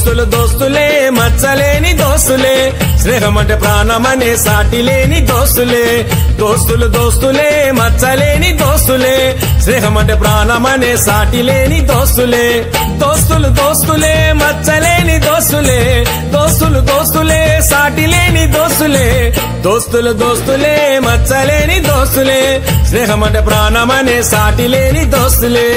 దోస్తులు దోస్తులే మచ్చలేని దోస్తులే స్నేహం అంటే ప్రాణమనే సాటి లేని దోస్తులే దోస్తులు దోస్తులే మచ్చలేని దోస్తులే స్నేహం అంటే ప్రాణమనే సాటి లేని దోస్తులే దోస్తులు దోస్తులే మచ్చలేని దోస్తులే దోస్తులు దోస్తులే సాటి లేని దోస్తులే దోస్తులు దోస్తులే మచ్చలేని దోస్తులే స్నేహం అంటే ప్రాణమనే సాటి లేని దోస్తులే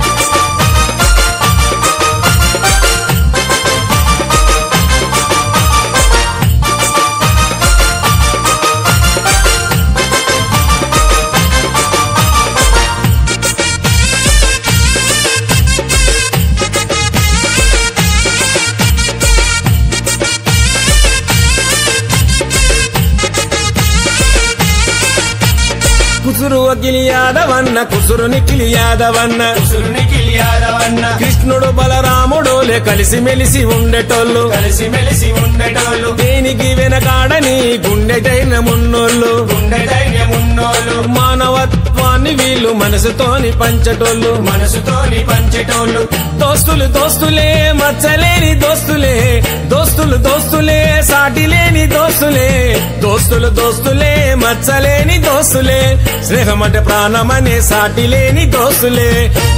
కుసురు అఖిలి యాదవన్న కుసురు నిఖిలి యాదవన్న కుసురునికి యాదవన్న కృష్ణుడు బలరాముడోలే కలిసి మెలిసి ఉండేటోళ్ళు కలిసి మెలిసి ఉండేటోళ్ళు దేనికి వెనకాడని గుండె మున్నోళ్ళు గుండె ధైర్యం ఉన్నోళ్ళు మానవత్వాన్ని వీళ్ళు మనసుతోని పంచటోళ్ళు మనసుతోని పంచేటోళ్ళు దోస్తులు దోస్తులే మచ్చలేని దోస్తులే దోస్తులు దోస్తులే సాటి లేని దోస్తులే దోస్తులు దోస్తులే మచ్చలేని దోస్తులే స్నేహం అంటే ప్రాణమనే సాటి లేని దోస్తులే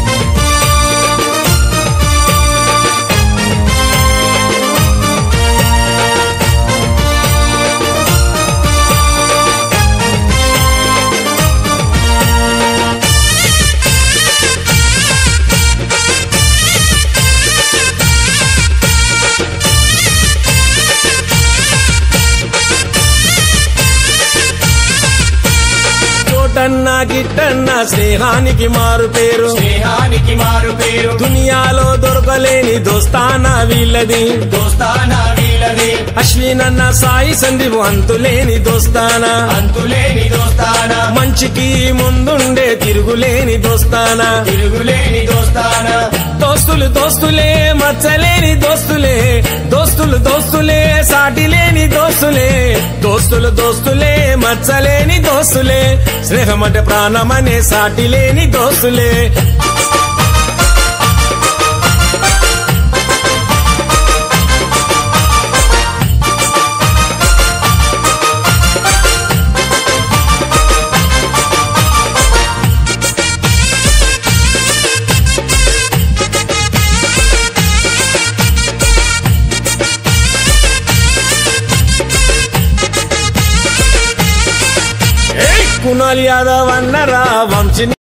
చోటన్నా గిట్టన్నా స్నేహానికి మారు పేరు స్నేహానికి మారు పేరు దునియాలో దొరకలేని దోస్తానా వీళ్ళది దోస్తానా వీళ్ళది అశ్వినన్న సాయి సందీపు అంతులేని దోస్తానా అంతులేని దోస్తానా మంచికి ముందుండే తిరుగులేని దోస్తానా తిరుగులేని దోస్తానా దోస్తులు దోస్తులే మచ్చలేని దోస్తులే దోస్తులు దోస్తులే సాటి లేని దోస్తులే దోస్తులు దోస్తులే మచ్చలేని దోస్తులే స్నేహం అంటే ప్రాణమనే సాటి లేని దోస్తులే కునాల్ యాదవ్ అన్నరా వంశీ